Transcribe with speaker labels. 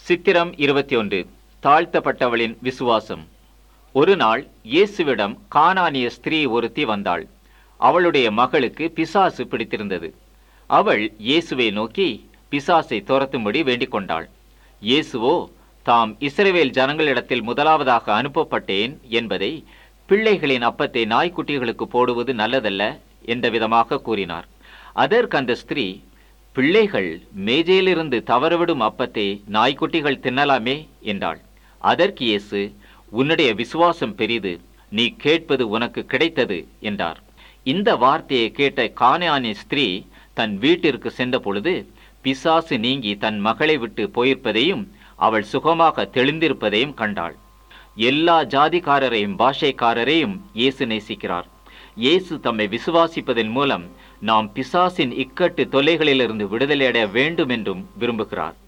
Speaker 1: சித்திரம் இருபத்தி ஒன்று தாழ்த்தப்பட்டவளின் விசுவாசம் ஒரு நாள் இயேசுவிடம் கானானிய ஸ்திரீ ஒருத்தி வந்தாள் அவளுடைய மகளுக்கு பிசாசு பிடித்திருந்தது அவள் இயேசுவை நோக்கி பிசாசை துரத்தும்படி வேண்டிக் கொண்டாள் இயேசுவோ தாம் இஸ்ரவேல் ஜனங்களிடத்தில் முதலாவதாக அனுப்பப்பட்டேன் என்பதை பிள்ளைகளின் அப்பத்தை நாய்க்குட்டிகளுக்கு போடுவது நல்லதல்ல என்ற விதமாக கூறினார் அதற்கு அந்த ஸ்திரீ பிள்ளைகள் மேஜையிலிருந்து தவறவிடும் அப்பத்தை நாய்க்குட்டிகள் தின்னலாமே என்றாள் அதற்கு இயேசு உன்னுடைய விசுவாசம் பெரிது நீ கேட்பது உனக்கு கிடைத்தது என்றார் இந்த வார்த்தையை கேட்ட கானானி ஸ்திரீ தன் வீட்டிற்கு சென்ற பொழுது பிசாசு நீங்கி தன் மகளை விட்டு போயிருப்பதையும் அவள் சுகமாக தெளிந்திருப்பதையும் கண்டாள் எல்லா ஜாதிக்காரரையும் பாஷைக்காரரையும் இயேசு நேசிக்கிறார் இயேசு தம்மை விசுவாசிப்பதன் மூலம் நாம் பிசாசின் இக்கட்டு தொல்லைகளிலிருந்து விடுதலையடைய வேண்டும் என்றும் விரும்புகிறார்